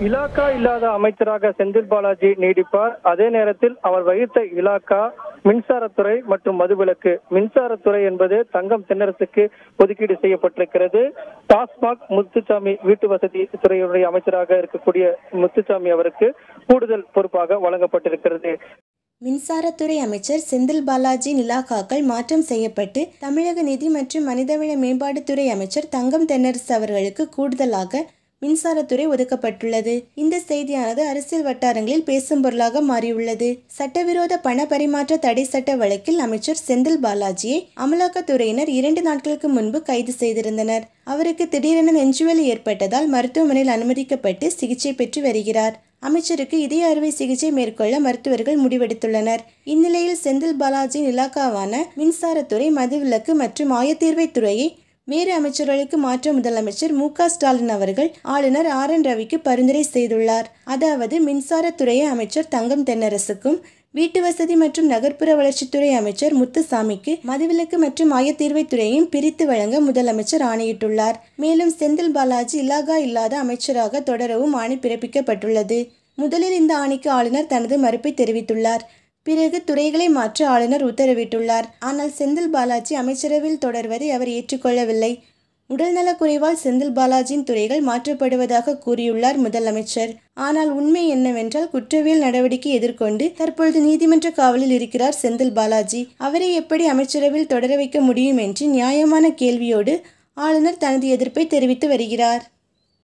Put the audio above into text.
இலாக்கா இல்லாத அமைச்சராக செந்தில் பாலாஜி நீடிப்பார் அதே நேரத்தில் அவர் வகித்த இலாக்கா மின்சாரத்துறை மற்றும் மதுவிலக்கு மின்சாரத்துறை என்பது தங்கம் தென்னரசுக்கு ஒதுக்கீடு செய்யப்பட்டிருக்கிறது டாஸ்மாக் முத்துசாமி வீட்டு வசதி துறையுடைய அமைச்சராக இருக்கக்கூடிய முத்துசாமி அவருக்கு கூடுதல் பொறுப்பாக வழங்கப்பட்டிருக்கிறது மின்சாரத்துறை அமைச்சர் செந்தில் பாலாஜி இலாக்காக்கள் மாற்றம் செய்யப்பட்டு தமிழக நிதி மற்றும் மனிதவள மேம்பாட்டுத்துறை அமைச்சர் தங்கம் தென்னரசு அவர்களுக்கு கூடுதலாக மின்சாரத்துறை ஒதுக்கப்பட்டுள்ளது இந்த செய்தியானது அரசியல் வட்டாரங்களில் பேசும் பொருளாக மாறியுள்ளது சட்டவிரோத பண பரிமாற்ற தடை சட்ட வழக்கில் அமைச்சர் செந்தில் பாலாஜியை அமலாக்கத்துறையினர் இரண்டு நாட்களுக்கு முன்பு கைது செய்திருந்தனர் அவருக்கு திடீரென நெஞ்சுவலி ஏற்பட்டதால் மருத்துவமனையில் அனுமதிக்கப்பட்டு சிகிச்சை பெற்று வருகிறார் அமைச்சருக்கு இதய அறுவை சிகிச்சை மேற்கொள்ள மருத்துவர்கள் முடிவெடுத்துள்ளனர் இந்நிலையில் செந்தில் பாலாஜியின் இலாக்காவான மின்சாரத்துறை மதுவிலக்கு மற்றும் ஆயத்தீர்வைத் துறையை வேறு அமைச்சர்களுக்கு மாற்ற முதலமைச்சர் மு க ஸ்டாலின் அவர்கள் ஆளுநர் ஆர் என் ரவிக்கு பரிந்துரை செய்துள்ளார் அதாவது மின்சாரத்துறையை அமைச்சர் தங்கம் தென்னரசுக்கும் வீட்டு வசதி மற்றும் நகர்ப்புற வளர்ச்சித்துறை அமைச்சர் முத்துசாமிக்கு மதுவிலக்கு மற்றும் ஆயத்தீர்வைத் துறையையும் பிரித்து வழங்க முதலமைச்சர் ஆணையிட்டுள்ளார் மேலும் செந்தில் பாலாஜி இலாகா இல்லாத அமைச்சராக தொடரவும் ஆணை பிறப்பிக்கப்பட்டுள்ளது முதலில் இந்த ஆணைக்கு ஆளுநர் தனது மறுப்பை தெரிவித்துள்ளார் பிறகு துறைகளை மாற்ற ஆளுநர் உத்தரவிட்டுள்ளார் ஆனால் செந்தில் பாலாஜி அமைச்சரவையில் தொடர்வதை அவர் ஏற்றுக்கொள்ளவில்லை உடல்நலக் குறைவால் செந்தில் பாலாஜியின் துறைகள் மாற்றப்படுவதாக கூறியுள்ளார் முதலமைச்சர் ஆனால் உண்மை என்னவென்றால் குற்றவியல் நடவடிக்கை எதிர்கொண்டு தற்பொழுது நீதிமன்ற காவலில் இருக்கிறார் செந்தில் பாலாஜி அவரை எப்படி அமைச்சரவையில் தொடர வைக்க முடியும் என்று நியாயமான கேள்வியோடு ஆளுநர் தனது எதிர்ப்பை தெரிவித்து வருகிறார்